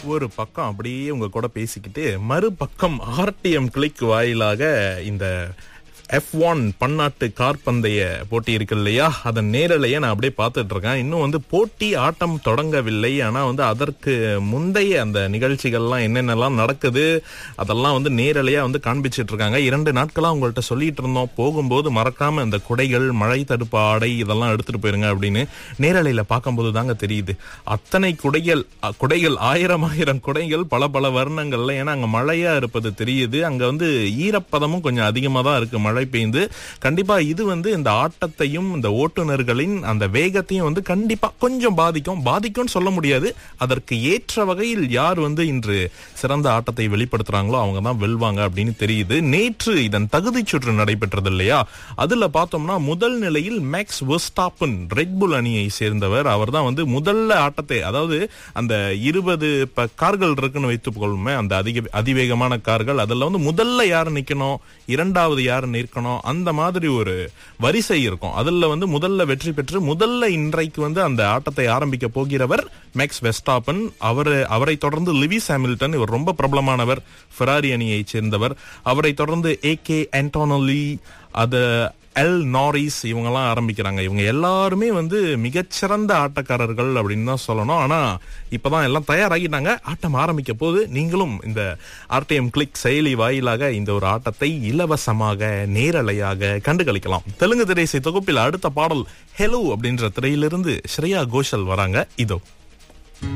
ஒரு பக்கம் அப்படியே உங்க கூட பேசிக்கிட்டு மறுபக்கம் ஆர்டிஎம் கிளிக் வாயிலாக இந்த எஃப் ஒன் பன்னாட்டு கார் பந்தய போட்டி இருக்கு இல்லையா அதன் நேரலையே நான் அப்படியே பார்த்துட்டு இருக்கேன் இன்னும் வந்து போட்டி ஆட்டம் தொடங்கவில்லை ஆனா வந்து அதற்கு முந்தைய அந்த நிகழ்ச்சிகள்லாம் என்னென்னலாம் நடக்குது அதெல்லாம் வந்து நேரலையா வந்து காண்பிச்சிட்டு இருக்காங்க இரண்டு நாட்களா உங்கள்கிட்ட சொல்லிட்டு இருந்தோம் போகும்போது மறக்காம இந்த குடைகள் மழை தடுப்பு ஆடை இதெல்லாம் எடுத்துட்டு போயிருங்க அப்படின்னு நேரலையில பார்க்கும்போது தாங்க தெரியுது அத்தனை குடைகள் அ, குடைகள் ஆயிரம் ஆயிரம் குடைகள் பல பல வர்ணங்கள்ல ஏன்னா அங்க மழையா இருப்பது தெரியுது அங்க வந்து ஈரப்பதமும் கொஞ்சம் அதிகமா தான் இருக்கு மழை பெய்ந்து கண்டிப்பா இது வந்து இந்த ஆட்டத்தையும் இந்த ஓட்டுநர்களின் அந்த வேகத்தையும் வந்து கண்டிப்பா கொஞ்சம் பாதிக்கும் பாதிக்கும்னு சொல்ல முடியாது அதற்கு ஏற்ற வகையில் யார் வந்து இன்று சிறந்த ஆட்டத்தை வெளிப்படுத்துறாங்களோ அவங்க தான் வெல்வாங்க அப்படின்னு தெரியுது நேற்று இதன் தகுதி சுற்று நடைபெற்றது இல்லையா அதுல பார்த்தோம்னா முதல் நிலையில் மேக்ஸ் வெஸ்டாப்பன் ரெட்புல் அணியை சேர்ந்தவர் அவர் தான் வந்து முதல்ல ஆட்டத்தை அதாவது அந்த இருபது இப்ப கார்கள் இருக்குன்னு வைத்துக் கொள்ளுமே அந்த அதிக அதிவேகமான கார்கள் அதுல வந்து முதல்ல யார் நிக்கணும் இரண்டாவது யார் நிற்கணும் அந்த மாதிரி ஒரு வரிசை இருக்கும் அதுல வந்து முதல்ல வெற்றி பெற்று முதல்ல இன்றைக்கு வந்து அந்த ஆட்டத்தை ஆரம்பிக்க போகிறவர் மேக்ஸ் வெஸ்டாப்பன் அவர் அவரை தொடர்ந்து லிவிஸ் ஹாமில்டன் இவர் ரொம்ப பிரபலமானவர் ஃபெராரி அணியைச் சேர்ந்தவர் அவரை தொடர்ந்து ஏ கே ஆண்டோனலி அது எல் நாரிஸ் இவங்கெல்லாம் ஆரம்பிக்கிறாங்க இவங்க எல்லாருமே வந்து மிகச்சிறந்த ஆட்டக்காரர்கள் அப்படின்னு தான் சொல்லணும் ஆனா இப்பதான் எல்லாம் தயாராகிட்டாங்க ஆட்டம் ஆரம்பிக்க போது நீங்களும் இந்த ஆர்டிஎம் கிளிக் செயலி வாயிலாக இந்த ஒரு ஆட்டத்தை இலவசமாக நேரலையாக கண்டுகளிக்கலாம் தெலுங்கு திரைசை தொகுப்பில் அடுத்த பாடல் ஹெலோ அப்படின்ற திரையிலிருந்து ஸ்ரேயா கோஷல் வராங்க இதோ